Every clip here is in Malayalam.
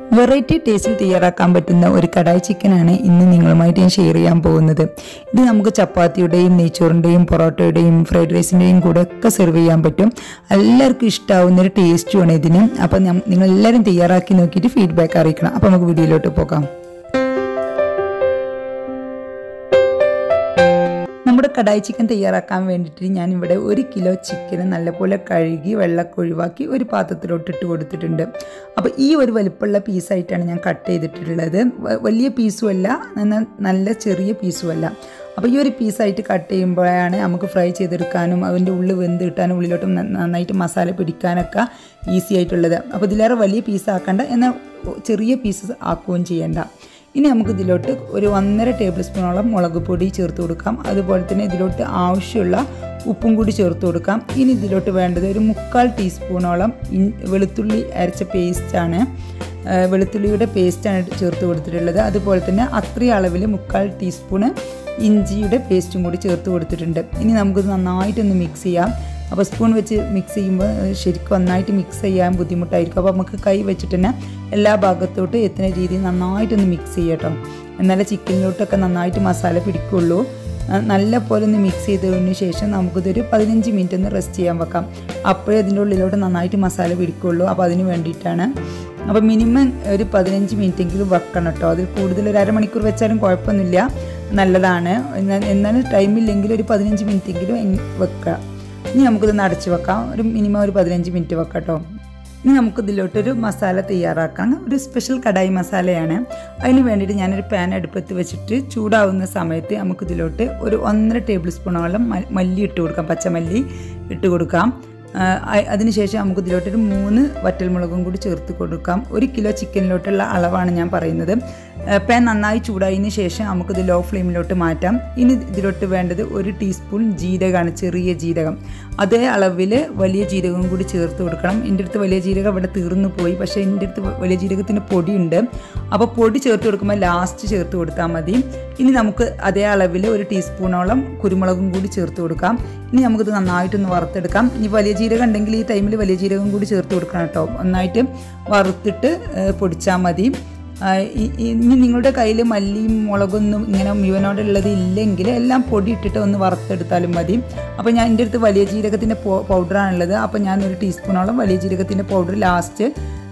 വെറൈറ്റി ടേസ്റ്റിൽ തയ്യാറാക്കാൻ പറ്റുന്ന ഒരു കടായി ചിക്കനാണ് ഇന്ന് നിങ്ങളുമായിട്ട് ഞാൻ ഷെയർ ചെയ്യാൻ പോകുന്നത് ഇത് നമുക്ക് ചപ്പാത്തിയുടെയും നെയ്ച്ചോറിൻ്റെയും പൊറോട്ടയുടെയും ഫ്രൈഡ് റൈസിൻ്റെയും കൂടെ ഒക്കെ സെർവ് ചെയ്യാൻ പറ്റും എല്ലാവർക്കും ഇഷ്ടമാവുന്ന ഒരു ടേസ്റ്റുമാണ് ഇതിന് അപ്പം നിങ്ങൾ എല്ലാവരും തയ്യാറാക്കി നോക്കിയിട്ട് ഫീഡ്ബാക്ക് അറിയിക്കണം അപ്പം നമുക്ക് വീഡിയോയിലോട്ട് പോകാം നമ്മുടെ കടായി ചിക്കൻ തയ്യാറാക്കാൻ വേണ്ടിയിട്ട് ഞാനിവിടെ ഒരു കിലോ ചിക്കൻ നല്ലപോലെ കഴുകി വെള്ളമൊക്കെ ഒഴിവാക്കി ഒരു പാത്രത്തിലോട്ട് ഇട്ട് കൊടുത്തിട്ടുണ്ട് അപ്പോൾ ഈ ഒരു വലിപ്പമുള്ള പീസായിട്ടാണ് ഞാൻ കട്ട് ചെയ്തിട്ടുള്ളത് വ- വലിയ പീസുമല്ല എന്നാൽ നല്ല ചെറിയ പീസുമല്ല അപ്പോൾ ഈ ഒരു പീസായിട്ട് കട്ട് ചെയ്യുമ്പോഴാണ് നമുക്ക് ഫ്രൈ ചെയ്തെടുക്കാനും അതിൻ്റെ ഉള്ളിൽ വെന്ത് കിട്ടാനും ഉള്ളിലോട്ട് ന- നന്നായിട്ട് മസാല പിടിക്കാനൊക്കെ ഈസി ആയിട്ടുള്ളത് അപ്പോൾ ഇതിലേറെ വലിയ പീസ് ആക്കണ്ട എന്നാൽ ചെറിയ പീസസ് ആക്കുകയും ചെയ്യേണ്ട ഇനി നമുക്ക് ഇതിലോട്ട് ഒരു ഒന്നര ടേബിൾ സ്പൂണോളം മുളക് പൊടി ചേർത്ത് കൊടുക്കാം അതുപോലെ തന്നെ ഇതിലോട്ട് ആവശ്യമുള്ള ഉപ്പും കൂടി ചേർത്ത് കൊടുക്കാം ഇനി ഇതിലോട്ട് വേണ്ടത് ഒരു മുക്കാൽ ടീസ്പൂണോളം ഇൻ വെളുത്തുള്ളി അരച്ച പേസ്റ്റാണ് വെളുത്തുള്ളിയുടെ പേസ്റ്റാണ് ചേർത്ത് കൊടുത്തിട്ടുള്ളത് അതുപോലെ തന്നെ അത്രയും അളവിൽ മുക്കാൽ ടീസ്പൂണ് ഇഞ്ചിയുടെ പേസ്റ്റും കൂടി ചേർത്ത് കൊടുത്തിട്ടുണ്ട് ഇനി നമുക്കിത് നന്നായിട്ടൊന്ന് മിക്സ് ചെയ്യാം അപ്പോൾ സ്പൂൺ വെച്ച് മിക്സ് ചെയ്യുമ്പോൾ ശരിക്കും നന്നായിട്ട് മിക്സ് ചെയ്യാൻ ബുദ്ധിമുട്ടായിരിക്കും അപ്പോൾ നമുക്ക് കൈ വെച്ചിട്ട് തന്നെ എല്ലാ ഭാഗത്തോട്ട് എത്തുന്ന രീതിയിൽ നന്നായിട്ടൊന്ന് മിക്സ് ചെയ്യട്ടോ എന്നാലേ ചിക്കനിലോട്ടൊക്കെ നന്നായിട്ട് മസാല പിടിക്കുള്ളൂ ആ, നല്ല പോലെ ഒന്ന് മിക്സ് ചെയ്തതിന് ശേഷം നമുക്കിതൊരു പതിനഞ്ച് മിനിറ്റ് ഒന്ന് റെസ്റ്റ് ചെയ്യാൻ വെക്കാം അപ്പോഴേ അതിൻ്റെ ഉള്ളിലോട്ട് നന്നായിട്ട് മസാല പിടിക്കുള്ളൂ അപ്പോൾ അതിന് വേണ്ടിയിട്ടാണ് അപ്പോൾ മിനിമം ഒരു പതിനഞ്ച് മിനിറ്റ് എങ്കിലും വെക്കണം കേട്ടോ അതിൽ കൂടുതൽ ഒരു അരമണിക്കൂർ വെച്ചാലും കുഴപ്പമൊന്നുമില്ല നല്ലതാണ് എന്നാൽ എന്നാലും ടൈമില്ലെങ്കിൽ ഒരു പതിനഞ്ച് മിനിറ്റ് എങ്കിലും എങ് വെക്കുക ഇനി നമുക്കിതൊന്ന് അടച്ച് വെക്കാം ഒരു മിനിമം ഒരു പതിനഞ്ച് മിനിറ്റ് വെക്കാം കേട്ടോ ഇനി നമുക്ക് ഇതിലോട്ടൊരു മസാല തയ്യാറാക്കാം ഒരു സ്പെഷ്യൽ കടായി മസാലയാണ് അതിന് വേണ്ടിയിട്ട് ഞാനൊരു പാൻ അടുപ്പത്ത് വെച്ചിട്ട് ചൂടാവുന്ന സമയത്ത് നമുക്ക് ഇതിലോട്ട് ഒരു ഒന്നര ടേബിൾ സ്പൂണോളം മ- മല്ലി ഇട്ട് കൊടുക്കാം പച്ചമല്ലി ഇട്ട് കൊടുക്കാം ആ, അ- അതിനുശേഷം നമുക്ക് ഇതിലോട്ടൊരു മൂന്ന് വറ്റൽമുളകും കൂടി ചേർത്ത് കൊടുക്കാം ഒരു കിലോ ചിക്കനിലോട്ടുള്ള അളവാണ് ഞാൻ പറയുന്നത് ആ, പാൻ നന്നായി ചൂടായതിന് ശേഷം നമുക്കിത് ലോ ഫ്ലെയിമിലോട്ട് മാറ്റാം ഇനി ഇതിലോട്ട് വേണ്ടത് ഒരു ടീസ്പൂൺ ജീരകമാണ് ചെറിയ ജീരകം അതേ അളവിൽ വലിയ ജീരകം കൂടി ചേർത്ത് കൊടുക്കണം എൻ്റെ അടുത്ത് വലിയ ജീരകം ഇവിടെ തീർന്നു പോയി പക്ഷേ എൻ്റെ അടുത്ത് വലിയ ജീരകത്തിൻ്റെ പൊടിയുണ്ട് അപ്പോൾ പൊടി ചേർത്ത് കൊടുക്കുമ്പോൾ ലാസ്റ്റ് ചേർത്ത് കൊടുത്താൽ മതി ഇനി നമുക്ക് അതേ അളവിൽ ഒരു ടീസ്പൂണോളം കുരുമുളകും കൂടി ചേർത്ത് കൊടുക്കാം ഇനി നമുക്കിത് നന്നായിട്ടൊന്ന് വറുത്തെടുക്കാം ഇനി വലിയ ജീരകം ഉണ്ടെങ്കിൽ ഈ ടൈമിൽ വലിയ ജീരകം കൂടി ചേർത്ത് കൊടുക്കണം കേട്ടോ നന്നായിട്ട് വറുത്തിട്ട് പൊടിച്ചാൽ മതി ആ, ഇ- ഇനി നിങ്ങളുടെ കയ്യിൽ മല്ലിയും മുളകൊന്നും ഇങ്ങനെ മുഴുവനോടുള്ളത് ഇല്ലെങ്കിൽ എല്ലാം പൊടി ഇട്ടിട്ട് ഒന്ന് വറുത്തെടുത്താലും മതി അപ്പോൾ ഞാൻ എൻ്റെ അടുത്ത് വലിയ ജീരകത്തിൻ്റെ പൗഡറാണുള്ളത് അപ്പോൾ ഞാൻ ഒരു ടീസ്പൂണോളം വലിയ ജീരകത്തിൻ്റെ പൗഡർ ലാസ്റ്റ്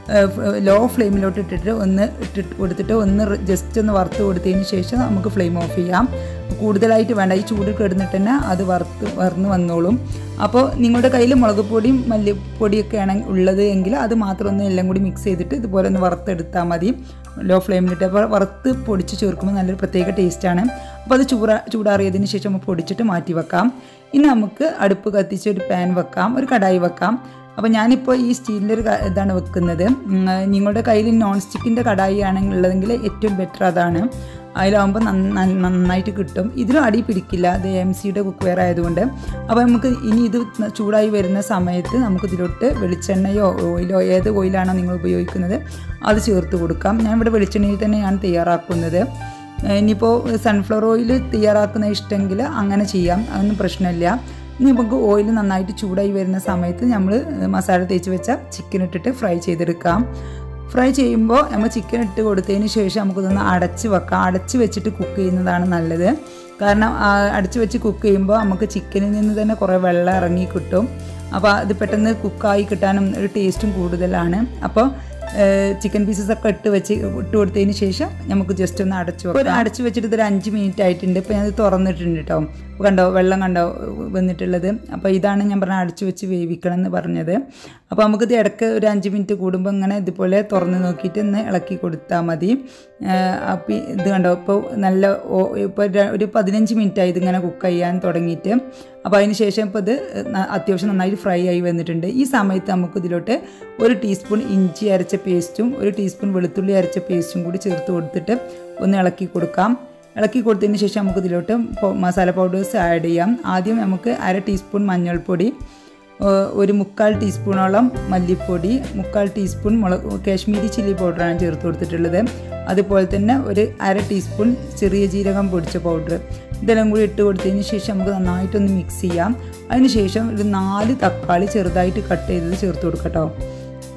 ലോ ഫ്ലെയിമിലോട്ട് ഇട്ടിട്ട് ഒന്ന് ഇട്ടിട്ട് കൊടുത്തിട്ട് ഒന്ന് ജസ്റ്റ് ഒന്ന് വറുത്ത് കൊടുത്തതിന് ശേഷം നമുക്ക് ഫ്ലെയിം ഓഫ് ചെയ്യാം കൂടുതലായിട്ട് വേണ്ട ഈ ചൂട് കിടന്നിട്ട് തന്നെ അത് വറുത്ത് വറന്ന് വന്നോളും അപ്പോൾ നിങ്ങളുടെ കയ്യിൽ മുളക് പൊടിയും മല്ലിപ്പൊടിയൊക്കെ ആണ് ഉള്ളത് എങ്കിൽ അത് മാത്രം ഒന്ന് എല്ലാം കൂടി മിക്സ് ചെയ്തിട്ട് ഇതുപോലെ ഒന്ന് വറുത്തെടുത്താൽ മതി ലോ ഫ്ലെയിമിലിട്ട് അപ്പോൾ വറുത്ത് പൊടിച്ച് ചേർക്കുമ്പോൾ നല്ലൊരു പ്രത്യേക ടേസ്റ്റാണ് അപ്പോൾ അത് ചൂടാ ചൂടാറിയതിന് ശേഷം നമ്മൾ പൊടിച്ചിട്ട് മാറ്റി വെക്കാം ഇനി നമുക്ക് അടുപ്പ് കത്തിച്ച് ഒരു പാൻ വെക്കാം ഒരു കടായി വെക്കാം അപ്പോൾ ഞാനിപ്പോൾ ഈ സ്റ്റീലിൻ്റെ ഒരു ക- ഇതാണ് വെക്കുന്നത് ഉം, നിങ്ങളുടെ കയ്യിൽ നോൺ സ്റ്റിക്കിൻ്റെ കടായി ആണെങ്കിൽ ഉള്ളതെങ്കിൽ ഏറ്റവും ബെറ്റർ അതാണ് അതിലാവുമ്പോൾ നന്നായിട്ട് കിട്ടും ഇതിലും അടി പിടിക്കില്ല അത് എം സിയുടെ കുക്ക് വെയർ ആയതുകൊണ്ട് അപ്പോൾ നമുക്ക് ഇനി ഇത് ചൂടായി വരുന്ന സമയത്ത് നമുക്ക് ഇതിലോട്ട് വെളിച്ചെണ്ണയോ ഓയിലോ ഏത് ഓയിലാണോ നിങ്ങൾ ഉപയോഗിക്കുന്നത് അത് ചേർത്ത് കൊടുക്കാം ഞാൻ ഇവിടെ വെളിച്ചെണ്ണയിൽ തന്നെയാണ് തയ്യാറാക്കുന്നത് ഇനിയിപ്പോൾ സൺഫ്ലവർ ഓയിൽ തയ്യാറാക്കുന്ന ഇഷ്ടമെങ്കിൽ അങ്ങനെ ചെയ്യാം അതൊന്നും പ്രശ്നമില്ല ഇനി നമുക്ക് ഓയിൽ നന്നായിട്ട് ചൂടായി വരുന്ന സമയത്ത് നമ്മൾ മസാല തേച്ച് വെച്ച ചിക്കൻ ഇട്ടിട്ട് ഫ്രൈ ചെയ്തെടുക്കാം ഫ്രൈ ചെയ്യുമ്പോൾ നമ്മൾ ചിക്കൻ ഇട്ട് കൊടുത്തതിന് ശേഷം നമുക്കിതൊന്ന് അടച്ച് വെക്കാം അടച്ച് വെച്ചിട്ട് കുക്ക് ചെയ്യുന്നതാണ് നല്ലത് കാരണം ആ, അടച്ച് വെച്ച് കുക്ക് ചെയ്യുമ്പോൾ നമുക്ക് ചിക്കനിൽ നിന്ന് തന്നെ കുറേ വെള്ളം ഇറങ്ങി കിട്ടും അപ്പോൾ അത് പെട്ടെന്ന് കുക്കായി കിട്ടാനും ഒരു ടേസ്റ്റും കൂടുതലാണ് അപ്പോൾ ചിക്കൻ പീസസ് ഒക്കെ ഇട്ട് വെച്ച് ഇട്ട് കൊടുത്തതിന് ശേഷം നമുക്ക് ജസ്റ്റ് ഒന്ന് അടച്ചു വെക്കാം അടച്ചു വെച്ചിട്ട് ഇതൊരു അഞ്ച് മിനിറ്റ് ആയിട്ടുണ്ട് ഇപ്പോൾ ഞാനത് തുറന്നിട്ടുണ്ട് കേട്ടോ അപ്പോൾ കണ്ടോ വെള്ളം കണ്ടോ വന്നിട്ടുള്ളത് അപ്പോൾ ഇതാണ് ഞാൻ പറഞ്ഞ അടച്ചു വെച്ച് വേവിക്കണം എന്ന് പറഞ്ഞത് അപ്പോൾ നമുക്കിത് ഇടയ്ക്ക് ഒരു അഞ്ച് മിനിറ്റ് കൂടുമ്പോൾ ഇങ്ങനെ ഇതുപോലെ തുറന്ന് നോക്കിയിട്ട് ഒന്ന് ഇളക്കി കൊടുത്താൽ മതി അപ്പോൾ ഇത് കണ്ടോ ഇപ്പോൾ നല്ല ഓ- ഇപ്പോൾ ര- ഒരു പതിനഞ്ച് മിനിറ്റായി ഇതിങ്ങനെ കുക്ക് ചെയ്യാൻ തുടങ്ങിയിട്ട് അപ്പോൾ അതിന് ശേഷം ഇപ്പോൾ ഇത് ന- അത്യാവശ്യം നന്നായിട്ട് ഫ്രൈ ആയി വന്നിട്ടുണ്ട് ഈ സമയത്ത് നമുക്ക് ഇതിലോട്ട് ഒരു ടീസ്പൂൺ ഇഞ്ചി അരച്ച പേസ്റ്റും ഒരു ടീസ്പൂൺ വെളുത്തുള്ളി അരച്ച പേസ്റ്റും കൂടി ചേർത്ത് കൊടുത്തിട്ട് ഒന്ന് ഇളക്കി കൊടുക്കാം ഇളക്കി കൊടുത്തതിന് ശേഷം നമുക്ക് ഇതിലോട്ട് പൗ- മസാല പൗഡേഴ്സ് ആഡ് ചെയ്യാം ആദ്യം നമുക്ക് അര ടീസ്പൂൺ മഞ്ഞൾപ്പൊടി ഏഹ് ഒരു മുക്കാൽ ടീസ്പൂണോളം മല്ലിപ്പൊടി മുക്കാൽ ടീസ്പൂൺ മുളക് കാശ്മീരി ചില്ലി പൗഡറാണ് ചേർത്ത് കൊടുത്തിട്ടുള്ളത് അതുപോലെ തന്നെ ഒരു അര ടീസ്പൂൺ ചെറിയ ജീരകം പൊടിച്ച പൗഡർ ഇതെല്ലാം കൂടി ഇട്ട് കൊടുത്തതിന് ശേഷം നമുക്ക് നന്നായിട്ടൊന്ന് മിക്സ് ചെയ്യാം അതിന് ശേഷം ഒരു നാല് തക്കാളി ചെറുതായിട്ട് കട്ട് ചെയ്തത് ചേർത്ത് കൊടുക്കട്ടോ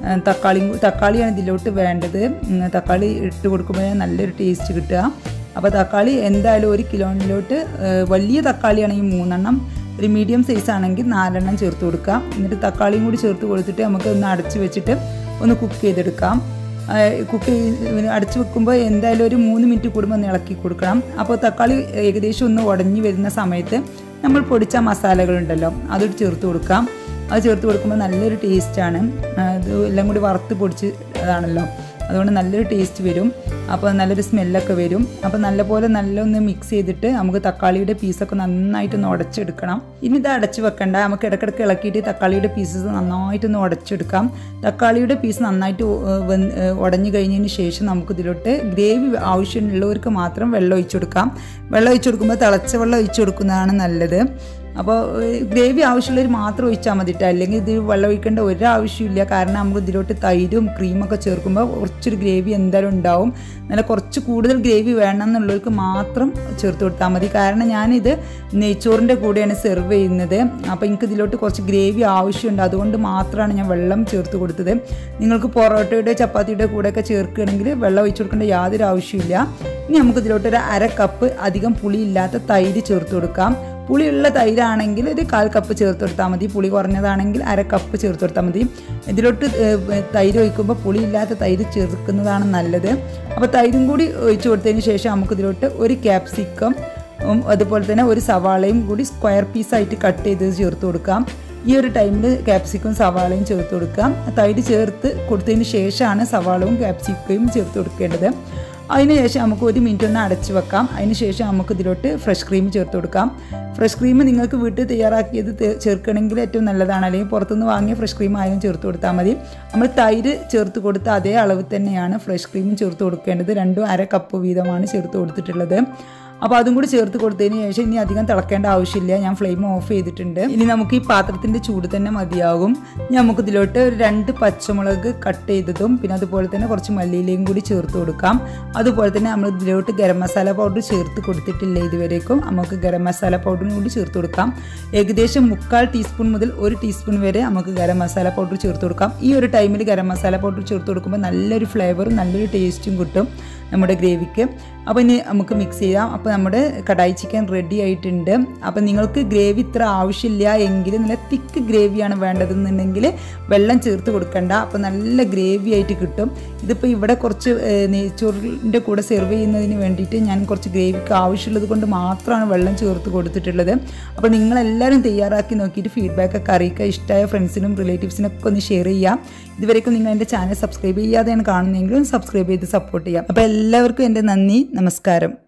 ആ, തക്കാളിയും കൂ- തക്കാളിയാണ് ഇതിലോട്ട് വേണ്ടത് ഉം, തക്കാളി ഇട്ട് കൊടുക്കുമ്പോൾ നല്ലൊരു ടേസ്റ്റ് കിട്ടുക അപ്പോൾ തക്കാളി എന്തായാലും ഒരു കിലോയിലോട്ട് ആ, വലിയ തക്കാളിയാണെങ്കിൽ മൂന്നെണ്ണം ഒരു മീഡിയം സൈസ് ആണെങ്കിൽ നാലെണ്ണം ചേർത്ത് കൊടുക്കാം എന്നിട്ട് തക്കാളിയും കൂടി ചേർത്ത് കൊടുത്തിട്ട് നമുക്ക് ഒന്ന് അടച്ച് വെച്ചിട്ട് ഒന്ന് കുക്ക് ചെയ്തെടുക്കാം കുക്ക് അടച്ചു വെക്കുമ്പോൾ എന്തായാലും ഒരു മൂന്ന് മിനിറ്റ് കൂടുമ്പോൾ ഒന്ന് ഇളക്കി കൊടുക്കണം അപ്പോൾ തക്കാളി ഏകദേശം ഒന്ന് ഉടഞ്ഞു വരുന്ന സമയത്ത് നമ്മൾ പൊടിച്ച മസാലകളുണ്ടല്ലോ അത് ചേർത്ത് കൊടുക്കാം അത് ചേർത്ത് കൊടുക്കുമ്പോൾ നല്ലൊരു ടേസ്റ്റാണ് അത് എല്ലാം കൂടി വറുത്ത് പൊടിച്ച് അതാണല്ലോ അതുകൊണ്ട് നല്ലൊരു ടേസ്റ്റ് വരും അപ്പോൾ നല്ലൊരു സ്മെല്ലൊക്കെ വരും അപ്പോൾ നല്ലപോലെ നല്ലൊന്ന് മിക്സ് ചെയ്തിട്ട് നമുക്ക് തക്കാളിയുടെ പീസൊക്കെ നന്നായിട്ടൊന്ന് ഉടച്ചെടുക്കണം ഇനി ഇത് അടച്ച് വെക്കണ്ട നമുക്ക് ഇടയ്ക്കിടയ്ക്ക് ഇളക്കിയിട്ട് തക്കാളിയുടെ പീസസ് നന്നായിട്ടൊന്ന് ഉടച്ചെടുക്കാം തക്കാളിയുടെ പീസ് നന്നായിട്ട് ഉ- വെന്ത് ഉടഞ്ഞു കഴിഞ്ഞതിന് ശേഷം നമുക്ക് ഇതിലോട്ട് ഗ്രേവി ആവശ്യമുള്ളവർക്ക് മാത്രം വെള്ളം ഒഴിച്ചു കൊടുക്കാം വെള്ളം ഒഴിച്ചു കൊടുക്കുമ്പോൾ തിളച്ച വെള്ളം ഒഴിച്ചു കൊടുക്കുന്നതാണ് നല്ലത് അപ്പോൾ ഗ്രേവി ആവശ്യമുള്ളവർ മാത്രം ഒഴിച്ചാൽ മതി ട്ടോ. അല്ലെങ്കിൽ ഇത് വെള്ളം ഒഴിക്കേണ്ട ഒരാവശ്യമില്ല കാരണം നമുക്ക് ഇതിലോട്ട് തൈരും ക്രീമൊക്കെ ചേർക്കുമ്പോൾ കുറച്ചൊരു ഗ്രേവി എന്തായാലും ഉണ്ടാവും നല്ല കുറച്ച് കൂടുതൽ ഗ്രേവി വേണം എന്നുള്ളവർക്ക് മാത്രം ചേർത്ത് കൊടുത്താൽ മതി കാരണം ഞാനിത് നെയ്ച്ചോറിൻ്റെ കൂടെയാണ് സെർവ് ചെയ്യുന്നത് അപ്പോൾ എനിക്ക് ഇതിലോട്ട് കുറച്ച് ഗ്രേവി ആവശ്യമുണ്ട് അതുകൊണ്ട് മാത്രമാണ് ഞാൻ വെള്ളം ചേർത്ത് കൊടുത്തത് നിങ്ങൾക്ക് പൊറോട്ടയുടെ ചപ്പാത്തിയുടെ കൂടെയൊക്കെ ചേർക്കുകയാണെങ്കിൽ വെള്ളം ഒഴിച്ചു കൊടുക്കേണ്ട യാതൊരു ആവശ്യമില്ല ഇനി നമുക്ക് ഇതിലോട്ട് ഒരു അര കപ്പ് അധികം പുളിയില്ലാത്ത തൈര് ചേർത്ത് കൊടുക്കാം പുളിയുള്ള തൈരാണെങ്കിൽ ഒരു കാൽ കപ്പ് ചേർത്ത് കൊടുത്താൽ മതി പുളി കുറഞ്ഞതാണെങ്കിൽ അര കപ്പ് ചേർത്ത് കൊടുത്താൽ മതി ഇതിലോട്ട് ഏഹ്, തൈര് ഒഴിക്കുമ്പോൾ പുളിയില്ലാത്ത തൈര് ചേർക്കുന്നതാണ് നല്ലത് അപ്പോൾ തൈരും കൂടി ഒഴിച്ചു കൊടുത്തതിന് ശേഷം നമുക്ക് ഇതിലോട്ട് ഒരു ക്യാപ്സിക്കം ഉം, അതുപോലെ തന്നെ ഒരു സവാളയും കൂടി സ്ക്വയർ പീസായിട്ട് കട്ട് ചെയ്ത് ചേർത്ത് കൊടുക്കാം ഈ ഒരു ടൈമിൽ ക്യാപ്സിക്കും സവാളയും ചേർത്ത് കൊടുക്കാം തൈര് ചേർത്ത് കൊടുത്തതിന് ശേഷമാണ് സവാളവും ക്യാപ്സിക്കയും ചേർത്ത് കൊടുക്കേണ്ടത് അതിന് ശേഷം നമുക്ക് ഒരു മിനിറ്റ് ഒന്ന് അടച്ച് വെക്കാം അതിന് ശേഷം നമുക്ക് ഇതിലോട്ട് ഫ്രഷ് ക്രീം ചേർത്ത് കൊടുക്കാം ഫ്രഷ് ക്രീം നിങ്ങൾക്ക് വീട്ടിൽ തയ്യാറാക്കിയത് തേ- ചേർക്കണമെങ്കിൽ ഏറ്റവും നല്ലതാണ് അല്ലെങ്കിൽ പുറത്തുനിന്ന് വാങ്ങിയ ഫ്രഷ് ക്രീം ആയാലും ചേർത്ത് കൊടുത്താൽ മതി നമ്മൾ തൈര് ചേർത്ത് കൊടുത്ത അതേ അളവ് തന്നെയാണ് ഫ്രഷ് ക്രീമും ചേർത്ത് കൊടുക്കേണ്ടത് രണ്ടും അര കപ്പ് വീതമാണ് ചേർത്ത് കൊടുത്തിട്ടുള്ളത് അപ്പോൾ അതും കൂടി ചേർത്ത് കൊടുത്തതിന് ശേഷം ഇനി അധികം തിളക്കേണ്ട ആവശ്യമില്ല ഞാൻ ഫ്ലെയിം ഓഫ് ചെയ്തിട്ടുണ്ട് ഇനി നമുക്ക് ഈ പാത്രത്തിൻ്റെ ചൂട് തന്നെ മതിയാകും ഇനി നമുക്ക് ഇതിലോട്ട് ഒരു രണ്ട് പച്ചമുളക് കട്ട് ചെയ്തതും പിന്നെ അതുപോലെ തന്നെ കുറച്ച് മല്ലിയിലയും കൂടി ചേർത്ത് കൊടുക്കാം അതുപോലെ തന്നെ നമ്മൾ ഇതിലോട്ട് ഗരം മസാല പൗഡർ ചേർത്ത് കൊടുത്തിട്ടില്ല ഇതുവരേക്കും നമുക്ക് ഗരം മസാല പൗഡറും കൂടി ചേർത്ത് കൊടുക്കാം ഏകദേശം മുക്കാൽ ടീസ്പൂൺ മുതൽ ഒരു ടീസ്പൂൺ വരെ നമുക്ക് ഗരം മസാല പൗഡർ ചേർത്ത് കൊടുക്കാം ഈ ഒരു ടൈമിൽ ഗരം മസാല പൗഡർ ചേർത്ത് കൊടുക്കുമ്പോൾ നല്ലൊരു ഫ്ലേവറും നല്ലൊരു ടേസ്റ്റും കിട്ടും നമ്മുടെ ഗ്രേവിക്ക് അപ്പോൾ ഇനി നമുക്ക് മിക്സ് ചെയ്യാം അപ്പോൾ നമ്മുടെ കടായി ചിക്കൻ റെഡി ആയിട്ടുണ്ട് അപ്പോൾ നിങ്ങൾക്ക് ഗ്രേവി ഇത്ര ആവശ്യമില്ല എങ്കിൽ നല്ല തിക്ക് ഗ്രേവിയാണ് വേണ്ടതെന്നുണ്ടെങ്കിൽ വെള്ളം ചേർത്ത് കൊടുക്കണ്ട അപ്പോൾ നല്ല ഗ്രേവി ആയിട്ട് കിട്ടും ഇതിപ്പോൾ ഇവിടെ കുറച്ച് ഏഹ്, നെയ്ച്ചോറിൻ്റെ കൂടെ സെർവ് ചെയ്യുന്നതിന് വേണ്ടിയിട്ട് ഞാൻ കുറച്ച് ഗ്രേവിക്ക് ആവശ്യമുള്ളത് കൊണ്ട് മാത്രമാണ് വെള്ളം ചേർത്ത് കൊടുത്തിട്ടുള്ളത് അപ്പോൾ നിങ്ങളെല്ലാവരും തയ്യാറാക്കി നോക്കിയിട്ട് ഫീഡ്ബാക്ക് ഒക്കെ അറിയിക്കുക ഇഷ്ടമായ ഫ്രണ്ട്സിനും റിലേറ്റീവ്സിനൊക്കെ ഒന്ന് ഷെയർ ചെയ്യാം ഇതുവരെയൊക്കെ നിങ്ങൾ എൻ്റെ ചാനൽ സബ്സ്ക്രൈബ് ചെയ്യാതെയാണ് കാണുന്നതെങ്കിലും സബ്സ്ക്രൈബ് ചെയ്ത് സപ്പോർട്ട് ചെയ്യാം അപ്പോൾ എല്ലാവർക്കും എൻ്റെ നന്ദി നമസ്കാരം